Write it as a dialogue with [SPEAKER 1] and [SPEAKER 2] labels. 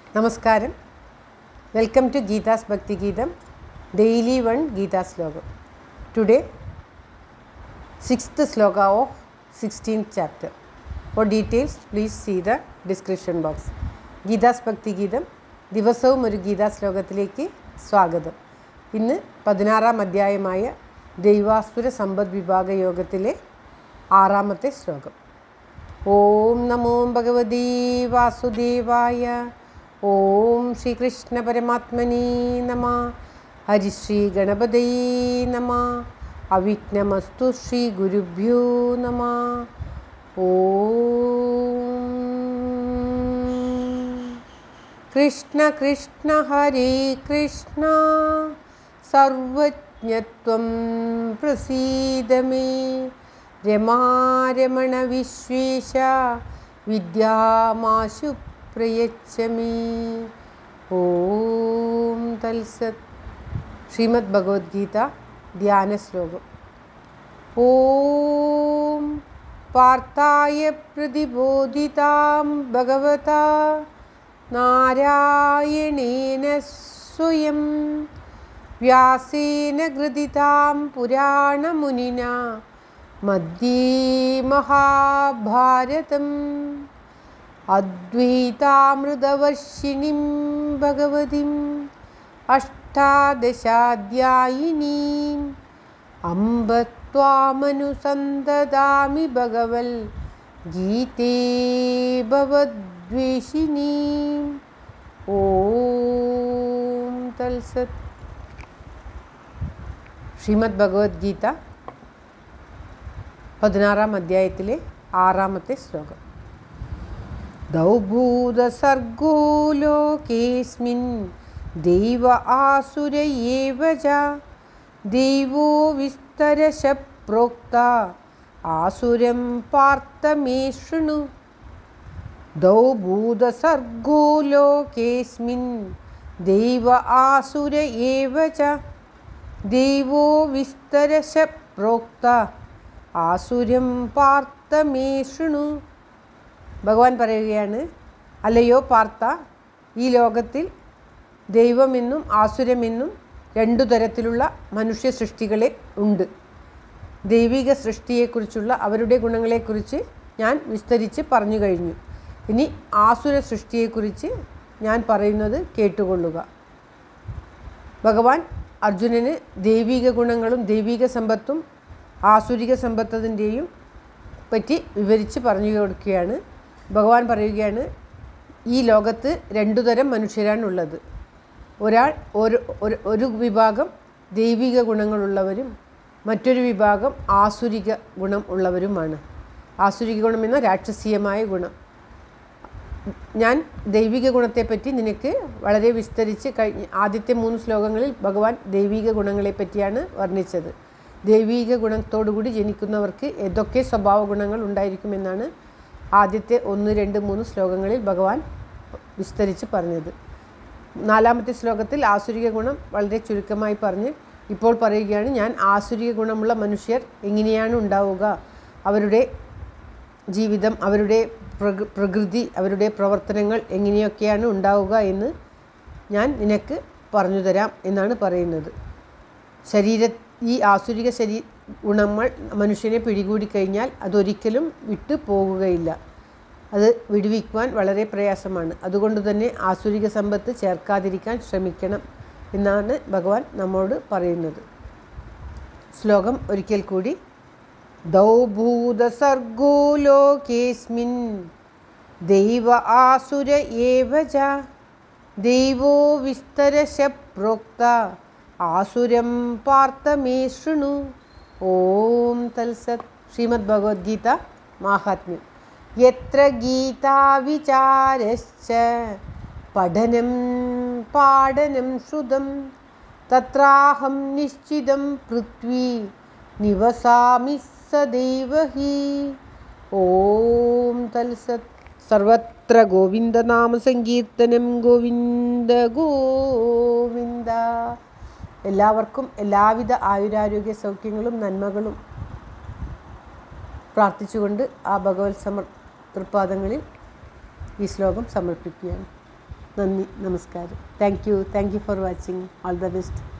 [SPEAKER 1] നമസ്കാരം welcome to Geetha's Bhakti ഗീതം daily one Gita ശ്ലോകം today sixth shloka of sixteen chapter four details please see the description box Gita's Bhakti Geetham ദിവസവും ഒരു ഗീതാ ശ്ലോകത്തിലേക്ക് സ്വാഗതം ഇന്ന് പതിനാറാം അധ്യായമായ ദൈവാസുര സമ്പദ് വിഭാഗ യോഗത്തിലെ ആറാമത്തെ ശ്ലോകം ഓം നമോ ഭഗവതി വാസുദേവായ ഓം ശ്രീകൃഷ്ണ പരമാത്മനി നമ ഹരിശ്രീ ഗണപതൈ നമ അവിഘ്നമസ്തു ശ്രീ ഗുരുഭ്യോ നമ ഓം കൃഷ്ണ കൃഷ്ണ ഹരേ കൃഷ്ണ സർവജ്ഞത്വം പ്രസീദ മേ രമാരമണ വിശ്വേശ വിദ്യാമാശു പ്രയച്ഛ മേ ഓം തൽസത് ശ്രീമദ് ഭഗവത്ഗീത ധ്യാന ശ്ലോകം ഓം പാർത്ഥായ പ്രതിബോധിതാം ഭഗവത നാരായണേന സ്വയം വ്യാസേന ഗൃതിതാം പുരാണമുനിന മധ്യേ മഹാഭാരതം അദ്വൈതാമൃതവർഷിണിം ഭഗവതിം അഷ്ടാദശാധ്യായിനീം അംബ ത്വാമനുസന്തദാമി ഭഗവൽ ഗീതേ ഭവദ്വേഷിണീം ഓം തൽസത് ശ്രീമദ് ഭഗവത്ഗീത പതിനാറാം അധ്യായത്തിലെ ആറാമത്തെ ശ്ലോകം ദൗഭൂതസർഗോ ലോകേസ്മിൻ ദൈവ ആസുര ഏവ ച ദൈവോ വിസ്തരശ പ്രോക്ത ആസുരം പാർത്ത മേ ശൃണു ദൗഭൂതസർഗോ ലോകേസ്മിൻ ദൈവ ആസുര ഏവ ച ദൈവോ വിസ്തരശ പ്രോക്ത ആസുരം പാർത്ത മേ ശൃണു ഭഗവാൻ പറയുകയാണ് അല്ലയോ പാർത്ത ഈ ലോകത്തിൽ ദൈവമെന്നും ആസുരമെന്നും രണ്ടു തരത്തിലുള്ള മനുഷ്യ സൃഷ്ടികളെ ഉണ്ട് ദൈവിക സൃഷ്ടിയെക്കുറിച്ചുള്ള അവരുടെ ഗുണങ്ങളെക്കുറിച്ച് ഞാൻ വിസ്തരിച്ച് പറഞ്ഞു കഴിഞ്ഞു ഇനി ആസുര സൃഷ്ടിയെക്കുറിച്ച് ഞാൻ പറയുന്നത് കേട്ടുകൊള്ളുക ഭഗവാൻ അർജുനന് ദൈവിക ഗുണങ്ങളും ദൈവിക സമ്പത്തും ആസുരിക സമ്പത്തിൻ്റെയും പറ്റി വിവരിച്ച് പറഞ്ഞു കൊടുക്കുകയാണ് ഭഗവാൻ പറയുകയാണ് ഈ ലോകത്ത് രണ്ടു തരം മനുഷ്യരാണുള്ളത് ഒരാൾ ഒരു ഒരു- ഒരു വിഭാഗം ദൈവിക ഗുണങ്ങളുള്ളവരും മറ്റൊരു വിഭാഗം ആസുരിക ഗുണം ഉള്ളവരുമാണ് ആസുരിക ഗുണം എന്ന രാക്ഷസീയമായ ഗുണം ഞാൻ ദൈവിക ഗുണത്തെപ്പറ്റി നിനക്ക് വളരെ വിസ്തരിച്ച് കഴിഞ്ഞ ആദ്യത്തെ മൂന്ന് ശ്ലോകങ്ങളിൽ ഭഗവാൻ ദൈവിക ഗുണങ്ങളെ പറ്റിയാണ് വർണ്ണിച്ചത് ദൈവിക ഗുണത്തോടുകൂടി ജനിക്കുന്നവർക്ക് ഏതൊക്കെ സ്വഭാവ ഗുണങ്ങൾ ഉണ്ടായിരിക്കുമെന്നാണ് ആദ്യത്തെ ഒന്ന് രണ്ട് മൂന്ന് ശ്ലോകങ്ങളിൽ ഭഗവാൻ വിസ്തരിച്ച് പറഞ്ഞത് നാലാമത്തെ ശ്ലോകത്തിൽ ആസുരിക ഗുണം വളരെ ചുരുക്കമായി പറഞ്ഞ് ഇപ്പോൾ പറയുകയാണ് ഞാൻ ആസുരിക ഗുണമുള്ള മനുഷ്യർ എങ്ങനെയാണ് ഉണ്ടാവുക അവരുടെ ജീവിതം അവരുടെ പ്രകൃ പ്രകൃതി അവരുടെ പ്രവർത്തനങ്ങൾ എങ്ങനെയൊക്കെയാണ് ഉണ്ടാവുക എന്ന് ഞാൻ നിനക്ക് പറഞ്ഞു തരാം എന്നാണ് പറയുന്നത് ശരീര ഈ ആസുരിക ശരീ ഗുണങ്ങൾ മനുഷ്യനെ പിടികൂടി കഴിഞ്ഞാൽ അതൊരിക്കലും വിട്ടു പോകുകയില്ല അത് വിടുവിക്കുവാൻ വളരെ പ്രയാസമാണ് അതുകൊണ്ട് തന്നെ ആസുരിക സമ്പത്ത് ചേർക്കാതിരിക്കാൻ ശ്രമിക്കണം എന്നാണ് ഭഗവാൻ നമ്മോട് പറയുന്നത് ശ്ലോകം ഒരിക്കൽ കൂടി ദൗഭൂതസർഗോ ലോകേസ്മിൻ ദൈവ ആസുര ഏവ ച ദൈവോ വിസ്തരശ പ്രോക്ത ആസുരം പാർത്ത മേ ശൃണു ഓം തൽസത് ശ്രീമദ് ഭഗവത്ഗീത മാഹാത്മ്യം യത്ര ഗീതാവിചാരശ്ച പഠനം പാഠനം ശ്രുതം തത്രാഹം നിശ്ചിതം പൃഥ്വി നിവസാമി സദൈവ ഹി ഓം തൽസത് സർവത്ര ഗോവിന്ദനാമസങ്കീർത്തനം ഗോവിന്ദ ഗോവിന്ദ എല്ലാവർക്കും എല്ലാവിധ ആയുരാരോഗ്യ സൗഖ്യങ്ങളും നന്മകളും പ്രാർത്ഥിച്ചുകൊണ്ട് ആ ഭഗവത് സമർ തൃപ്പാദങ്ങളിൽ ഈ ശ്ലോകം സമർപ്പിക്കുകയാണ് നന്ദി നമസ്കാരം thank you thank you for watching all the best